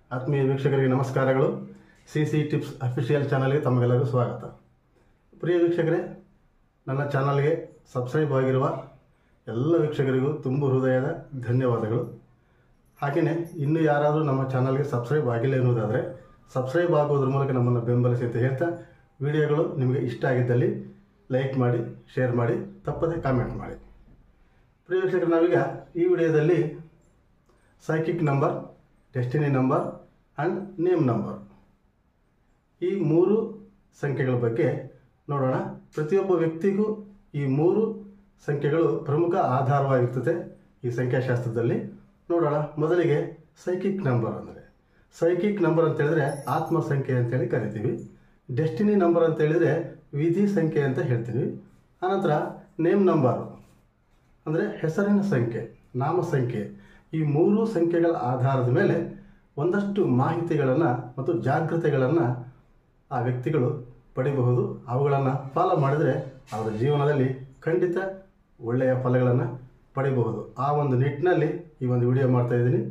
ಆತ್ಮೀಯ ವೀಕ್ಷಕರಿಗೆ ನಮಸ್ಕಾರಗಳು ಸಿ ಸಿ ಟಿಪ್ಸ್ ಅಫಿಷಿಯಲ್ ಚಾನಲ್ಗೆ ತಮಗೆಲ್ಲರಿಗೂ ಸ್ವಾಗತ ಪ್ರಿಯ ವೀಕ್ಷಕರೇ ನನ್ನ ಚಾನಲ್ಗೆ ಸಬ್ಸ್ಕ್ರೈಬ್ ಆಗಿರುವ ಎಲ್ಲ ವೀಕ್ಷಕರಿಗೂ ತುಂಬ ಹೃದಯದ ಧನ್ಯವಾದಗಳು ಹಾಗೆಯೇ ಇನ್ನೂ ಯಾರಾದರೂ ನಮ್ಮ ಚಾನಲ್ಗೆ ಸಬ್ಸ್ಕ್ರೈಬ್ ಆಗಿಲ್ಲ ಎನ್ನುವುದಾದರೆ ಸಬ್ಸ್ಕ್ರೈಬ್ ಆಗೋದ್ರ ಮೂಲಕ ನಮ್ಮನ್ನು ಬೆಂಬಲಿಸಿ ಅಂತ ಹೇಳ್ತಾ ವಿಡಿಯೋಗಳು ನಿಮಗೆ ಇಷ್ಟ ಆಗಿದ್ದಲ್ಲಿ ಲೈಕ್ ಮಾಡಿ ಶೇರ್ ಮಾಡಿ ತಪ್ಪದೆ ಕಾಮೆಂಟ್ ಮಾಡಿ ಪ್ರಿಯ ವೀಕ್ಷಕರು ನಾವೀಗ ಈ ವಿಡಿಯೋದಲ್ಲಿ psychic number destiny number and name number ಈ ಮೂರು ಸಂಖ್ಯೆಗಳ ಬಗ್ಗೆ ನೋಡೋಣ ಪ್ರತಿಯೊಬ್ಬ ವ್ಯಕ್ತಿಗೂ ಈ ಮೂರು ಸಂಖ್ಯೆಗಳು ಪ್ರಮುಖ ಆಧಾರವಾಗಿರ್ತದೆ ಈ ಸಂಖ್ಯಾಶಾಸ್ತ್ರದಲ್ಲಿ ನೋಡೋಣ ಮೊದಲಿಗೆ ಸೈಕಿಕ್ ನಂಬರ್ ಅಂದರೆ ಸೈಕಿಕ್ ನಂಬರ್ ಅಂತ ಹೇಳಿದ್ರೆ ಆತ್ಮ ಸಂಖ್ಯೆ ಅಂತೇಳಿ ಕರಿತೀವಿ ಡೆಸ್ಟಿನಿ ನಂಬರ್ ಅಂತ ಹೇಳಿದ್ರೆ ವಿಧಿ ಸಂಖ್ಯೆ ಅಂತ ಹೇಳ್ತೀವಿ ಆನಂತರ ನೇಮ್ ನಂಬರು ಅಂದರೆ ಹೆಸರಿನ ಸಂಖ್ಯೆ ನಾಮ ಸಂಖ್ಯೆ ಈ ಮೂರು ಸಂಖ್ಯೆಗಳ ಆಧಾರದ ಮೇಲೆ ಒಂದಷ್ಟು ಮಾಹಿತಿಗಳನ್ನು ಮತ್ತು ಜಾಗೃತೆಗಳನ್ನು ಆ ವ್ಯಕ್ತಿಗಳು ಪಡಿಬಹುದು ಅವುಗಳನ್ನು ಫಾಲೋ ಮಾಡಿದರೆ ಅವರ ಜೀವನದಲ್ಲಿ ಖಂಡಿತ ಒಳ್ಳೆಯ ಫಲಗಳನ್ನು ಪಡಿಬಹುದು ಆ ಒಂದು ನಿಟ್ಟಿನಲ್ಲಿ ಈ ಒಂದು ವಿಡಿಯೋ ಮಾಡ್ತಾ ಇದ್ದೀನಿ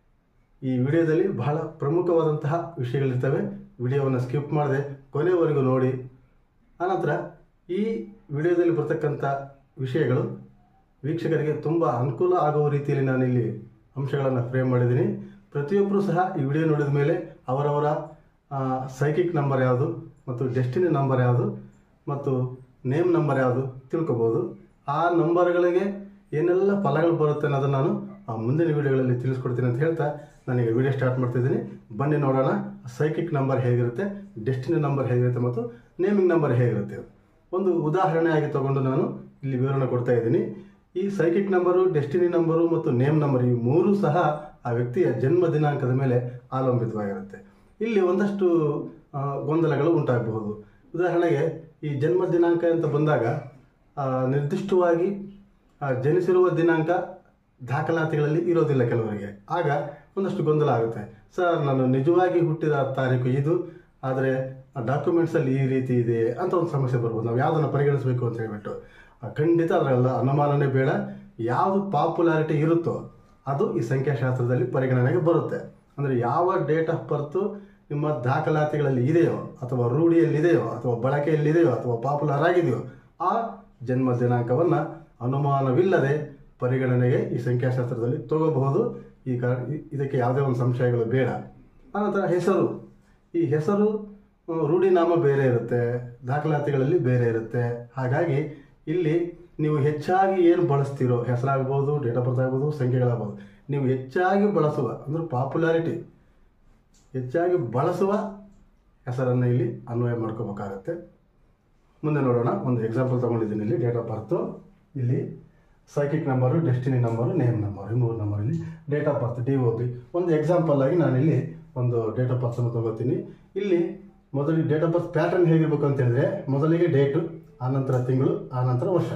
ಈ ವಿಡಿಯೋದಲ್ಲಿ ಬಹಳ ಪ್ರಮುಖವಾದಂತಹ ವಿಷಯಗಳಿರ್ತವೆ ವಿಡಿಯೋವನ್ನು ಸ್ಕಿಪ್ ಮಾಡದೆ ಕೊನೆವರೆಗೂ ನೋಡಿ ಆನಂತರ ಈ ವಿಡಿಯೋದಲ್ಲಿ ಬರ್ತಕ್ಕಂಥ ವಿಷಯಗಳು ವೀಕ್ಷಕರಿಗೆ ತುಂಬ ಅನುಕೂಲ ಆಗುವ ರೀತಿಯಲ್ಲಿ ನಾನಿಲ್ಲಿ ಅಂಶಗಳನ್ನು ಫ್ರೇಮ್ ಮಾಡಿದ್ದೀನಿ ಪ್ರತಿಯೊಬ್ಬರೂ ಸಹ ಈ ವಿಡಿಯೋ ನೋಡಿದ ಮೇಲೆ ಅವರವರ ಸೈಕಿಕ್ ನಂಬರ್ ಯಾವುದು ಮತ್ತು ಡೆಸ್ಟಿನಿ ನಂಬರ್ ಯಾವುದು ಮತ್ತು ನೇಮ್ ನಂಬರ್ ಯಾವುದು ತಿಳ್ಕೊಬೋದು ಆ ನಂಬರ್ಗಳಿಗೆ ಏನೆಲ್ಲ ಫಲಗಳು ಬರುತ್ತೆ ಅನ್ನೋದನ್ನು ನಾನು ಆ ಮುಂದಿನ ವಿಡಿಯೋಗಳಲ್ಲಿ ತಿಳಿಸ್ಕೊಡ್ತೀನಿ ಅಂತ ಹೇಳ್ತಾ ನನಗೆ ವಿಡಿಯೋ ಸ್ಟಾರ್ಟ್ ಮಾಡ್ತಿದ್ದೀನಿ ಬನ್ನಿ ನೋಡೋಣ ಸೈಕಿಕ್ ನಂಬರ್ ಹೇಗಿರುತ್ತೆ ಡೆಸ್ಟಿನಿ ನಂಬರ್ ಹೇಗಿರುತ್ತೆ ಮತ್ತು ನೇಮಿಂಗ್ ನಂಬರ್ ಹೇಗಿರುತ್ತೆ ಒಂದು ಉದಾಹರಣೆಯಾಗಿ ತಗೊಂಡು ನಾನು ಇಲ್ಲಿ ವಿವರಣೆ ಕೊಡ್ತಾ ಇದ್ದೀನಿ ಈ ಸೈಕಿಕ್ ನಂಬರು ಡೆಸ್ಟಿನಿ ನಂಬರು ಮತ್ತು ನೇಮ್ ನಂಬರ್ ಈ ಮೂರೂ ಸಹ ಆ ವ್ಯಕ್ತಿಯ ಜನ್ಮ ದಿನಾಂಕದ ಮೇಲೆ ಅವಲಂಬಿತವಾಗಿರುತ್ತೆ ಇಲ್ಲಿ ಒಂದಷ್ಟು ಆ, ಗೊಂದಲಗಳು ಉಂಟಾಗಬಹುದು ಉದಾಹರಣೆಗೆ ಈ ಜನ್ಮ ದಿನಾಂಕ ಅಂತ ಬಂದಾಗ ಆ, ನಿರ್ದಿಷ್ಟವಾಗಿ ಆ, ಜನಿಸಿರುವ ದಿನಾಂಕ ದಾಖಲಾತಿಗಳಲ್ಲಿ ಇರೋದಿಲ್ಲ ಕೆಲವರಿಗೆ ಆಗ ಒಂದಷ್ಟು ಗೊಂದಲ ಆಗುತ್ತೆ ಸರ್ ನಾನು ನಿಜವಾಗಿ ಹುಟ್ಟಿದ ತಾರೀಕು ಇದು ಆದರೆ ಡಾಕ್ಯುಮೆಂಟ್ಸಲ್ಲಿ ಈ ರೀತಿ ಇದೆ ಅಂತ ಒಂದು ಸಮಸ್ಯೆ ಬರ್ಬೋದು ನಾವು ಯಾವುದನ್ನು ಪರಿಗಣಿಸಬೇಕು ಅಂತ ಹೇಳ್ಬಿಟ್ಟು ಆ, ಖಂಡಿತ ಅದರೆಲ್ಲ ಅನುಮಾನನೇ ಬೇಡ ಯಾವುದು ಪಾಪ್ಯುಲಾರಿಟಿ ಇರುತ್ತೋ ಅದು ಈ ಸಂಖ್ಯಾಶಾಸ್ತ್ರದಲ್ಲಿ ಪರಿಗಣನೆಗೆ ಬರುತ್ತೆ ಅಂದರೆ ಯಾವ ಡೇಟ್ ಆಫ್ ಬರ್ತು ನಿಮ್ಮ ದಾಖಲಾತಿಗಳಲ್ಲಿ ಇದೆಯೋ ಅಥವಾ ರೂಢಿಯಲ್ಲಿದೆಯೋ ಅಥವಾ ಬಳಕೆಯಲ್ಲಿದೆಯೋ ಅಥವಾ ಪಾಪ್ಯುಲರ್ ಆಗಿದೆಯೋ ಆ ಜನ್ಮ ದಿನಾಂಕವನ್ನು ಅನುಮಾನವಿಲ್ಲದೆ ಪರಿಗಣನೆಗೆ ಈ ಸಂಖ್ಯಾಶಾಸ್ತ್ರದಲ್ಲಿ ತಗೋಬಹುದು ಈ ಕಾರ ಇ- ಇದಕ್ಕೆ ಯಾವುದೇ ಒಂದು ಸಂಶಯಗಳು ಬೇಡ ಆನಂತರ ಹೆಸರು ಈ ಹೆಸರು ಆ, ರೂಢಿನಾಮ ಬೇರೆ ಇರುತ್ತೆ ದಾಖಲಾತಿಗಳಲ್ಲಿ ಬೇರೆ ಇರುತ್ತೆ ಹಾಗಾಗಿ ಇಲ್ಲಿ ನೀವು ಹೆಚ್ಚಾಗಿ ಏನು ಬಳಸ್ತೀರೋ ಹೆಸರಾಗ್ಬೋದು ಡೇಟ್ ಆಫ್ ಬರ್ತ್ ಆಗ್ಬೋದು ಸಂಖ್ಯೆಗಳಾಗ್ಬೋದು ನೀವು ಹೆಚ್ಚಾಗಿ ಬಳಸುವ ಅಂದರೆ ಪಾಪ್ಯುಲಾರಿಟಿ ಹೆಚ್ಚಾಗಿ ಬಳಸುವ ಹೆಸರನ್ನು ಇಲ್ಲಿ ಅನ್ವಯ ಮಾಡ್ಕೋಬೇಕಾಗತ್ತೆ ಮುಂದೆ ನೋಡೋಣ ಒಂದು ಎಕ್ಸಾಂಪಲ್ ತೊಗೊಂಡಿದ್ದೀನಿ ಇಲ್ಲಿ ಡೇಟ್ ಆಫ್ ಬರ್ತು ಇಲ್ಲಿ psychic number destiny number name number ಈ ಮೂರು ನಂಬರ್ ಇಲ್ಲಿ date of birth D O B ಒಂದು ಎಕ್ಸಾಂಪಲ್ ಆಗಿ ನಾನಿಲ್ಲಿ ಒಂದು ಡೇಟ್ ಆಫ್ ಬರ್ತನ್ನು ತಗೋತೀನಿ ಇಲ್ಲಿ ಮೊದಲಿಗೆ ಡೇಟ್ ಆಫ್ ಬರ್ತ್ ಪ್ಯಾಟರ್ನ್ ಹೇಗಿರಬೇಕು ಅಂತ ಹೇಳಿದ್ರೆ ಮೊದಲಿಗೆ ಡೇಟು ಆನಂತರ ತಿಂಗಳು ಆನಂತರ ವರ್ಷ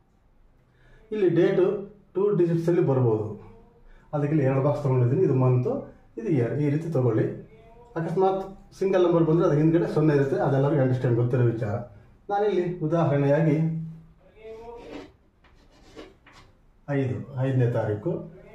ಇಲ್ಲಿ ಡೇಟು ಟೂ ಡಿಜಿಟ್ಸಲ್ಲಿ ಬರ್ಬೋದು ಅದಕ್ಕೆ ಇಲ್ಲಿ ಎರಡು ಬಾಕ್ಸ್ ತೊಗೊಂಡಿದ್ದೀನಿ ಇದು ಮಂತು ಇದು ಇಯರ್ ಈ ರೀತಿ ತೊಗೊಳ್ಳಿ ಅಕಸ್ಮಾತ್ ಸಿಂಗಲ್ ನಂಬರ್ ಬಂದರೆ ಅದು ಹಿಂದ್ಗಡೆ ಸೊನ್ನೆ ಇರುತ್ತೆ ಅದೆಲ್ಲರಿಗೂ ಅಂಡರ್ಸ್ಟ್ಯಾಂಡ್ ಗೊತ್ತಿರೋ ವಿಚಾರ ನಾನಿಲ್ಲಿ ಉದಾಹರಣೆಯಾಗಿ ಐದು ಐದನೇ ತಾರೀಕು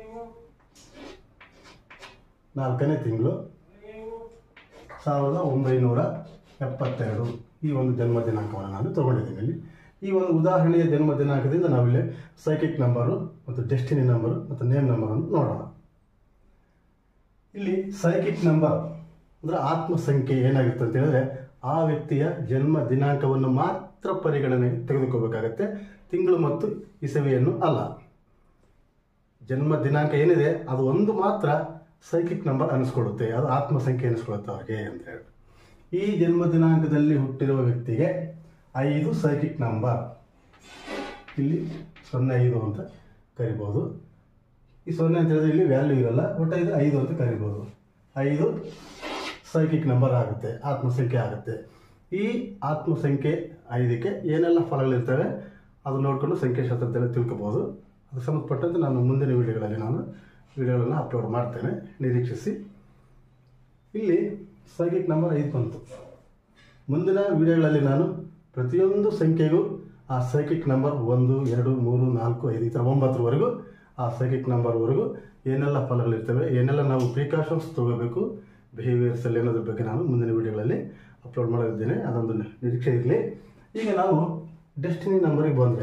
ನಾಲ್ಕನೇ ತಿಂಗಳು ಸಾವಿರದ ಒಂಬೈನೂರ ಎಪ್ಪತ್ತೆರಡು ಈ ಒಂದು ಜನ್ಮ ದಿನಾಂಕವನ್ನು ನಾನು ತಗೊಂಡಿದ್ದೀನಿ ಇಲ್ಲಿ ಈ ಒಂದು ಉದಾಹರಣೆಯ ಜನ್ಮ ದಿನಾಂಕದಿಂದ ನಾವಿಲ್ಲಿ ಸೈಕಿಕ್ ನಂಬರು ಮತ್ತು ಡೆಸ್ಟಿನಿ ನಂಬರು ಮತ್ತು ನೇಮ್ ನಂಬರನ್ನು ನೋಡೋಣ ಇಲ್ಲಿ ಸೈಕಿಕ್ ನಂಬರ್ ಅಂದರೆ ಆತ್ಮ ಸಂಖ್ಯೆ ಏನಾಗುತ್ತೆ ಅಂತ ಹೇಳಿದ್ರೆ ಆ ವ್ಯಕ್ತಿಯ ಜನ್ಮ ದಿನಾಂಕವನ್ನು ಮಾತ್ರ ಪರಿಗಣನೆಗೆ ತೆಗೆದುಕೋಬೇಕಾಗತ್ತೆ ತಿಂಗಳು ಮತ್ತು ಇಸವಿಯನ್ನು ಅಲ್ಲ ಜನ್ಮ ದಿನಾಂಕ ಏನಿದೆ ಅದು ಒಂದು ಮಾತ್ರ ಸೈಕಿಕ್ ನಂಬರ್ ಅನಿಸ್ಕೊಡುತ್ತೆ ಅದು ಆತ್ಮ ಸಂಖ್ಯೆ ಅನಿಸ್ಕೊಳುತ್ತೆ ಅವ್ರಿಗೆ ಅಂತ ಹೇಳಿ ಈ ಜನ್ಮ ದಿನಾಂಕದಲ್ಲಿ ಹುಟ್ಟಿರುವ ವ್ಯಕ್ತಿಗೆ ಐದು ಸೈಕಿಕ್ ನಂಬರ್ ಇಲ್ಲಿ ಸೊನ್ನೆ ಐದು ಅಂತ ಕರಿಬೋದು ಈ ಸೊನ್ನೆ ಅಂತ ಹೇಳಿದ್ರೆ ಇಲ್ಲಿ ವ್ಯಾಲ್ಯೂ ಇರಲ್ಲ ಒಟ್ಟು ಇದು ಐದು ಅಂತ ಕರಿಬೋದು ಐದು ಸೈಕಿಕ್ ನಂಬರ್ ಆಗುತ್ತೆ ಆತ್ಮ ಸಂಖ್ಯೆ ಆಗುತ್ತೆ ಈ ಆತ್ಮ ಸಂಖ್ಯೆ ಐದಕ್ಕೆ ಏನೆಲ್ಲ ಫಲಗಳಿರ್ತವೆ ಅದು ನೋಡಿಕೊಂಡು ಸಂಖ್ಯಾಶಾಸ್ತ್ರದಲ್ಲಿ ತಿಳ್ಕೊಬೋದು ಅದಕ್ಕೆ ಸಂಬಂಧಪಟ್ಟಂತೆ ನಾನು ಮುಂದಿನ ವಿಡಿಯೋಗಳಲ್ಲಿ ನಾನು ವಿಡಿಯೋಗಳನ್ನು ಅಪ್ಲೋಡ್ ಮಾಡ್ತೇನೆ ನಿರೀಕ್ಷಿಸಿ ಇಲ್ಲಿ ಸೈಕಿಕ್ ನಂಬರ್ ಐದು ಬಂತು ಮುಂದಿನ ವಿಡಿಯೋಗಳಲ್ಲಿ ನಾನು ಪ್ರತಿಯೊಂದು ಸಂಖ್ಯೆಗೂ ಆ ಸೈಕಿಕ್ ನಂಬರ್ ಒಂದು ಎರಡು ಮೂರು ನಾಲ್ಕು ಐದು ಈ ಥರ ಒಂಬತ್ತರವರೆಗೂ ಆ ಸೈಕಿಕ್ ನಂಬರ್ವರೆಗೂ ಏನೆಲ್ಲ ಫಲಗಳಿರ್ತವೆ ಏನೆಲ್ಲ ನಾವು ಪ್ರಿಕಾಷನ್ಸ್ ತಗೋಬೇಕು ಬಿಹೇವಿಯರ್ಸಲ್ಲಿ ಅನ್ನೋದ್ರ ಬಗ್ಗೆ ನಾನು ಮುಂದಿನ ವಿಡಿಯೋಗಳಲ್ಲಿ ಅಪ್ಲೋಡ್ ಮಾಡಲಿದ್ದೇನೆ ಅದೊಂದು ನಿರೀಕ್ಷೆ ಇರಲಿ ಈಗ ನಾವು ಡೆಸ್ಟಿನಿ ನಂಬರಿಗೆ ಬಂದರೆ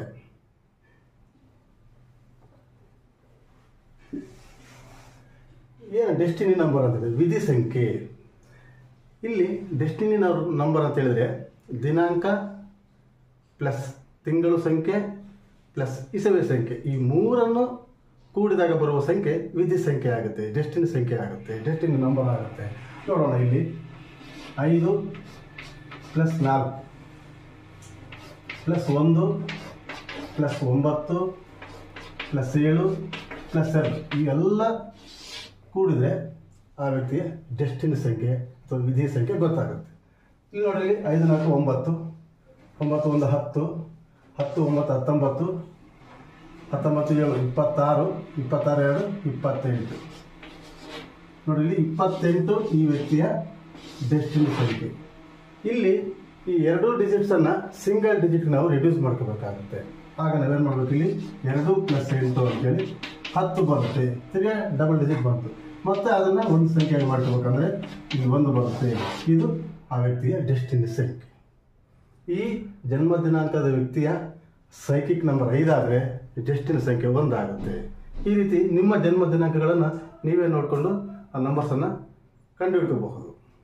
ಏನು ಡೆಸ್ಟಿನಿ ನಂಬರ್ ಅಂತಂದರೆ ವಿಧಿ ಸಂಖ್ಯೆ ಇಲ್ಲಿ ಡೆಸ್ಟಿನಿ ನಂಬರ್ ಅಂತ ಹೇಳಿದ್ರೆ ದಿನಾಂಕ ಪ್ಲಸ್ ತಿಂಗಳು ಸಂಖ್ಯೆ ಪ್ಲಸ್ ಇಸವೆ ಸಂಖ್ಯೆ ಈ ಮೂರನ್ನು ಕೂಡಿದಾಗ ಬರುವ ಸಂಖ್ಯೆ ವಿಧಿ ಸಂಖ್ಯೆ ಆಗುತ್ತೆ ಡೆಸ್ಟಿನಿ ಸಂಖ್ಯೆ ಆಗುತ್ತೆ ಡೆಸ್ಟಿನಿ ನಂಬರ್ ಆಗುತ್ತೆ ನೋಡೋಣ ಇಲ್ಲಿ ಐದು ಪ್ಲಸ್ ನಾಲ್ಕು ಪ್ಲಸ್ ಒಂದು ಪ್ಲಸ್ ಒಂಬತ್ತು ಪ್ಲಸ್ ಏಳು ಪ್ಲಸ್ ಎರಡು ಇವೆಲ್ಲ ಕೂಡಿದರೆ ಆ ವ್ಯಕ್ತಿಯ ಡೆಸ್ಟಿನಿ ಸಂಖ್ಯೆ ಅಥವಾ ವಿಧಿ ಸಂಖ್ಯೆ ಗೊತ್ತಾಗುತ್ತೆ ಇಲ್ಲಿ ನೋಡ್ರಿ ಐದು ನಾಲ್ಕು ಒಂಬತ್ತು ಒಂಬತ್ತು ಒಂದು ಹತ್ತು ಹತ್ತು ಒಂಬತ್ತು ಹತ್ತೊಂಬತ್ತು ಹತ್ತೊಂಬತ್ತು ಏಳು ಇಪ್ಪತ್ತಾರು ಇಪ್ಪತ್ತಾರು ಎರಡು ಇಪ್ಪತ್ತೆಂಟು ನೋಡಿ ಇಲ್ಲಿ ಇಪ್ಪತ್ತೆಂಟು ಈ ವ್ಯಕ್ತಿಯ ಡೆಸ್ಟಿನಿ ಸಂಖ್ಯೆ ಇಲ್ಲಿ ಈ ಎರಡು ಡಿಜಿಟ್ಸನ್ನು ಸಿಂಗಲ್ ಡಿಜಿಟ್ ನಾವು ರಿಡ್ಯೂಸ್ ಮಾಡ್ಕೋಬೇಕಾಗುತ್ತೆ ಆಗ ನಾವೇನು ಮಾಡಬೇಕು ಇಲ್ಲಿ ಎರಡು ಪ್ಲಸ್ ಎಂಟು ಅಂತೇಳಿ ಹತ್ತು ಬರುತ್ತೆ ತಿರ್ಗಾ ಡಬಲ್ ಡಿಜಿಟ್ ಬಂತು ಮತ್ತೆ ಅದನ್ನು ಒಂದು ಸಂಖ್ಯೆಯಾಗಿ ಮಾಡ್ಕೋಬೇಕಂದ್ರೆ ಇಲ್ಲಿ ಒಂದು ಬರುತ್ತೆ ಇದು ಆ ವ್ಯಕ್ತಿಯ ಡೆಸ್ಟಿನಿ ಸಂಖ್ಯೆ ಈ ಜನ್ಮ ದಿನಾಂಕದ ವ್ಯಕ್ತಿಯ ಸೈಕಿಕ್ ನಂಬರ್ ಐದಾದರೆ ಡೆಸ್ಟಿನಿ ಸಂಖ್ಯೆ ಒಂದಾಗುತ್ತೆ ಈ ರೀತಿ ನಿಮ್ಮ ಜನ್ಮ ದಿನಾಂಕಗಳನ್ನು ನೀವೇ ನೋಡಿಕೊಂಡು ಆ ನಂಬರ್ಸನ್ನು ಕಂಡುಹಿಡ್ಕೋಬಹುದು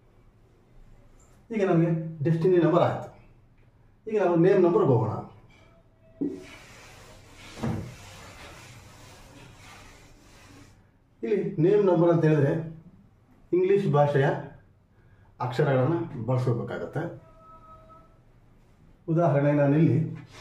ಈಗ ನಮಗೆ ಡೆಸ್ಟಿನಿ ನಂಬರ್ ಆಯಿತು ಈಗ ನಾವು ನೇಮ್ ನಂಬರ್ಗೆ ಹೋಗೋಣ ಇಲ್ಲಿ ನೇಮ್ ನಂಬರ್ ಅಂತ ಹೇಳಿದ್ರೆ ಇಂಗ್ಲಿಷ್ ಭಾಷೆಯ ಅಕ್ಷರಗಳನ್ನು ಬಳಸ್ಕೋಬೇಕಾಗತ್ತೆ ಉದಾಹರಣೆ ನಾನಿಲ್ಲಿ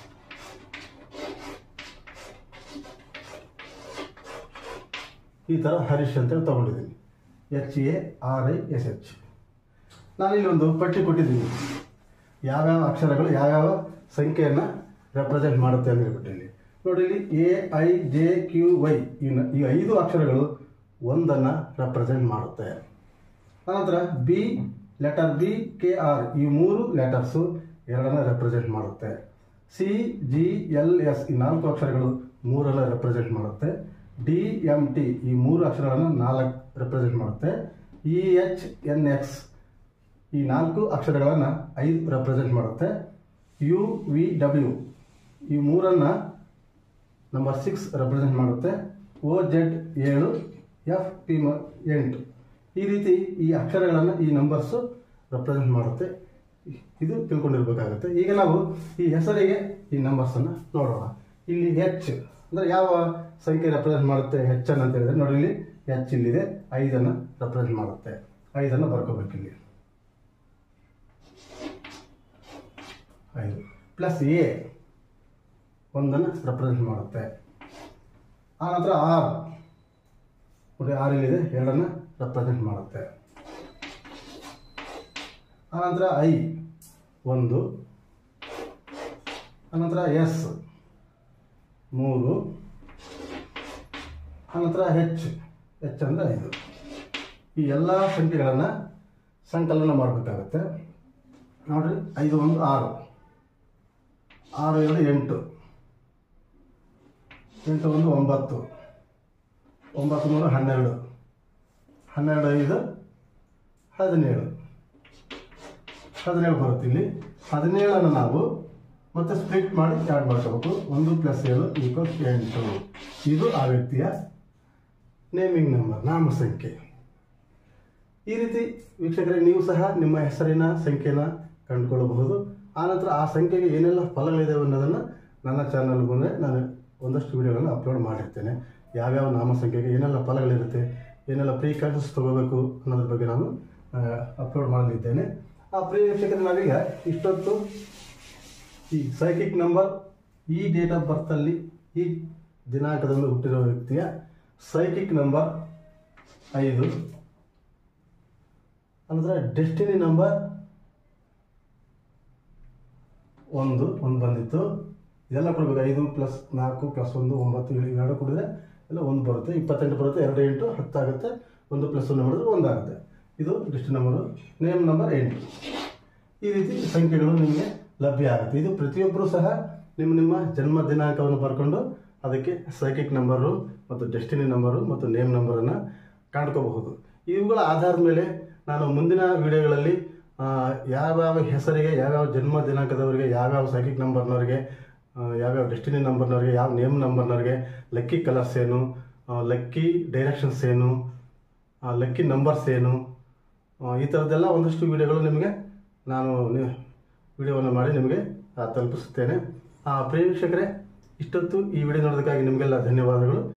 ಈ ಥರ ಹರೀಶ್ ಅಂತೇಳಿ ತೊಗೊಂಡಿದ್ದೀನಿ H A R I S H ನಾನಿಲ್ಲಿ ಒಂದು ಪಟ್ಟಿ ಕೊಟ್ಟಿದ್ದೀನಿ ಯಾವ್ಯಾವ ಅಕ್ಷರಗಳು ಯಾವ್ಯಾವ ಸಂಖ್ಯೆಯನ್ನು ರೆಪ್ರೆಸೆಂಟ್ ಮಾಡುತ್ತೆ ಅಂತ ಹೇಳ್ಬಿಟ್ಟು ಇಲ್ಲಿ ನೋಡಿ ಇಲ್ಲಿ A I J Q Y ಇನ್ನು ಈ ಐದು ಅಕ್ಷರಗಳು ಒಂದನ್ನು ರೆಪ್ರೆಸೆಂಟ್ ಮಾಡುತ್ತೆ ಅನಂತರ B letter B K R ಈ ಮೂರು ಲೆಟರ್ಸು ಎರಡನ್ನು ರೆಪ್ರೆಸೆಂಟ್ ಮಾಡುತ್ತೆ ಸಿ ಜಿ ಎಲ್ ಎಸ್ ಈ ನಾಲ್ಕು ಅಕ್ಷರಗಳು ಮೂರನ್ನು ರೆಪ್ರೆಸೆಂಟ್ ಮಾಡುತ್ತೆ ಡಿ ಎಮ್ ಟಿ ಈ ಮೂರು ಅಕ್ಷರಗಳನ್ನು ನಾಲ್ಕು ರೆಪ್ರೆಸೆಂಟ್ ಮಾಡುತ್ತೆ ಇ ಎಚ್ ಎನ್ ಎಕ್ಸ್ ಈ ನಾಲ್ಕು ಅಕ್ಷರಗಳನ್ನು ಐದು ರೆಪ್ರೆಸೆಂಟ್ ಮಾಡುತ್ತೆ ಯು ವಿ ಡಬ್ಲ್ಯೂ ಈ ಮೂರನ್ನು ನಂಬರ್ ಸಿಕ್ಸ್ ರೆಪ್ರೆಸೆಂಟ್ ಮಾಡುತ್ತೆ ಓ ಜೆಡ್ ಏಳು ಎಫ್ ಪಿ ಮ ಎಂಟು ಈ ರೀತಿ ಈ ಅಕ್ಷರಗಳನ್ನು ಈ ನಂಬರ್ಸು ರೆಪ್ರೆಸೆಂಟ್ ಮಾಡುತ್ತೆ ಇದು ತಿಳ್ಕೊಂಡಿರ್ಬೇಕಾಗುತ್ತೆ ಈಗ ನಾವು ಈ ಹೆಸರಿಗೆ ಈ ನಂಬರ್ಸನ್ನು ನೋಡೋಣ ಇಲ್ಲಿ ಹೆಚ್ ಅಂದರೆ ಯಾವ ಸಂಖ್ಯೆ ರೆಪ್ರೆಸೆಂಟ್ ಮಾಡುತ್ತೆ ಹೆಚ್ಚನ್ನು ಅಂತ ಹೇಳಿದ್ರೆ ನೋಡಿ ಇಲ್ಲಿ ಹೆಚ್ ಇಲ್ಲಿದೆ ಐದನ್ನು ರೆಪ್ರೆಸೆಂಟ್ ಮಾಡುತ್ತೆ ಐದನ್ನು ಬರ್ಕೋಬೇಕು ಇಲ್ಲಿ ಐದು ಪ್ಲಸ್ ಎ ಒಂದನ್ನು ರೆಪ್ರೆಸೆಂಟ್ ಮಾಡುತ್ತೆ ಆನಂತರ ಆರ್ ನೋಡಿ ಆರ್ ಇಲ್ಲಿದೆ ಎರಡನ್ನು ರೆಪ್ರೆಸೆಂಟ್ ಮಾಡುತ್ತೆ ಆನಂತರ ಐ ಒಂದು ಅನಂತರ ಎಸ್ ಮೂರು ಅನಂತರ ಹೆಚ್ ಹೆಚ್ ಅಂದರೆ ಐದು ಈ ಎಲ್ಲ ಸಂಖ್ಯೆಗಳನ್ನು ಸಂಕಲನ ಮಾಡಬೇಕಾಗತ್ತೆ ನೋಡಿರಿ ಐದು ಒಂದು ಆರು ಆರು ಎರಡು ಎಂಟು ಎಂಟು ಒಂದು ಒಂಬತ್ತು ಒಂಬತ್ತು ಮೂರು ಹನ್ನೆರಡು ಹನ್ನೆರಡು ಐದು ಹದಿನೇಳು ಹದಿನೇಳು ಬರುತ್ತೆ ಇಲ್ಲಿ ಹದಿನೇಳನ್ನು ನಾವು ಮತ್ತೆ ಸ್ಪ್ಲಿಟ್ ಮಾಡಿ ಆ್ಯಡ್ ಮಾಡ್ಕೋಬೇಕು ಒಂದು ಪ್ಲಸ್ ಏಳು ಈಕ್ವಲ್ಸ್ ಎಂಟು ಇದು ಆ ವ್ಯಕ್ತಿಯ ನೇಮಿಂಗ್ ನಂಬರ್ ನಾಮ ಸಂಖ್ಯೆ ಈ ರೀತಿ ವೀಕ್ಷಕರೇ ನೀವು ಸಹ ನಿಮ್ಮ ಹೆಸರಿನ ಸಂಖ್ಯೆನ ಕಂಡುಕೊಳ್ಳಬಹುದು ಆನಂತರ ಆ ಸಂಖ್ಯೆಗೆ ಏನೆಲ್ಲ ಫಲಗಳಿದಾವೆ ಅನ್ನೋದನ್ನು ನನ್ನ ಚಾನಲ್ ಬಂದರೆ ನಾನು ಒಂದಷ್ಟು ವಿಡಿಯೋಗಳನ್ನು ಅಪ್ಲೋಡ್ ಮಾಡಿರ್ತೇನೆ ಯಾವ್ಯಾವ ನಾಮ ಸಂಖ್ಯೆಗೆ ಏನೆಲ್ಲ ಫಲಗಳಿರುತ್ತೆ ಏನೆಲ್ಲ ಪ್ರಿಕಾಷನ್ಸ್ ತಗೋಬೇಕು ಅನ್ನೋದ್ರ ಬಗ್ಗೆ ನಾನು ಅಪ್ಲೋಡ್ ಮಾಡಲಿದ್ದೇನೆ ಆ ಪ್ರಿಯ ವೀಕ್ಷಕರೇ ನಾವೀಗ ಇಷ್ಟೊತ್ತು ಈ ಸೈಕಿಕ್ ನಂಬರ್ ಈ ಡೇಟ್ ಆಫ್ ಬರ್ತಲ್ಲಿ ಈ ದಿನಾಂಕದಂದು ಹುಟ್ಟಿರೋ ವ್ಯಕ್ತಿಯ ಸೈಕಿಕ್ ನಂಬರ್ ಐದು ಅಂದರೆ ಡೆಸ್ಟಿನಿ ನಂಬರ್ ಒಂದು ಒಂದು ಬಂದಿತ್ತು ಇದೆಲ್ಲ ಕೊಡಬೇಕು ಐದು ಪ್ಲಸ್ ನಾಲ್ಕು ಪ್ಲಸ್ ಒಂದು ಒಂಬತ್ತು ಏಳು ಇವೆರಡು ಕೊಡಿದ್ರೆ ಎಲ್ಲ ಒಂದು ಬರುತ್ತೆ ಇಪ್ಪತ್ತೆಂಟು ಬರುತ್ತೆ ಎರಡು ಎಂಟು ಹತ್ತು ಆಗುತ್ತೆ ಒಂದು ಪ್ಲಸ್ ಒಂದು ಮಾಡಿದ್ರೆ ಒಂದು ಆಗುತ್ತೆ ಇದು ಡಿಸ್ಟ್ರಿಕ್ಟ್ ನಂಬರು ನೇಮ್ ನಂಬರ್ ಎಂಟು ಈ ರೀತಿ ಸಂಖ್ಯೆಗಳು ನಿಮಗೆ ಲಭ್ಯ ಆಗುತ್ತೆ ಇದು ಪ್ರತಿಯೊಬ್ಬರೂ ಸಹ ನಿಮ್ಮ ನಿಮ್ಮ ಜನ್ಮ ದಿನಾಂಕವನ್ನು ಬರ್ಕೊಂಡು ಅದಕ್ಕೆ ಸೈಕಿಕ್ ನಂಬರು ಮತ್ತು ಡೆಸ್ಟಿನಿ ನಂಬರು ಮತ್ತು ನೇಮ್ ನಂಬರನ್ನು ಕಂಡ್ಕೋಬಹುದು ಇವುಗಳ ಆಧಾರದ ಮೇಲೆ ನಾನು ಮುಂದಿನ ವಿಡಿಯೋಗಳಲ್ಲಿ ಆ, ಯಾವ್ಯಾವ ಹೆಸರಿಗೆ ಯಾವ್ಯಾವ ಜನ್ಮ ದಿನಾಂಕದವರಿಗೆ ಯಾವ್ಯಾವ ಸೈಕಿಕ್ ನಂಬರ್ನವರಿಗೆ ಆ, ಯಾವ್ಯಾವ ಡೆಸ್ಟಿನಿ ನಂಬರ್ನವರಿಗೆ ಯಾವ ನೇಮ್ ನಂಬರ್ನವರಿಗೆ ಲಕ್ಕಿ ಕಲರ್ಸ್ ಏನು ಲಕ್ಕಿ ಡೈರೆಕ್ಷನ್ಸ್ ಏನು ಲಕ್ಕಿ ನಂಬರ್ಸ್ ಏನು ಆ, ಈ ಥರದ್ದೆಲ್ಲ ಒಂದಷ್ಟು ವಿಡಿಯೋಗಳು ನಿಮಗೆ ನಾನು ವಿಡಿಯೋವನ್ನು ಮಾಡಿ ನಿಮಗೆ ಆ, ತಲುಪಿಸುತ್ತೇನೆ ಆ, ಪ್ರಿಯ ವೀಕ್ಷಕರೇ ಇಷ್ಟೊತ್ತು ಈ ವಿಡಿಯೋ ನೋಡೋದಕ್ಕಾಗಿ ನಿಮಗೆಲ್ಲ ಧನ್ಯವಾದಗಳು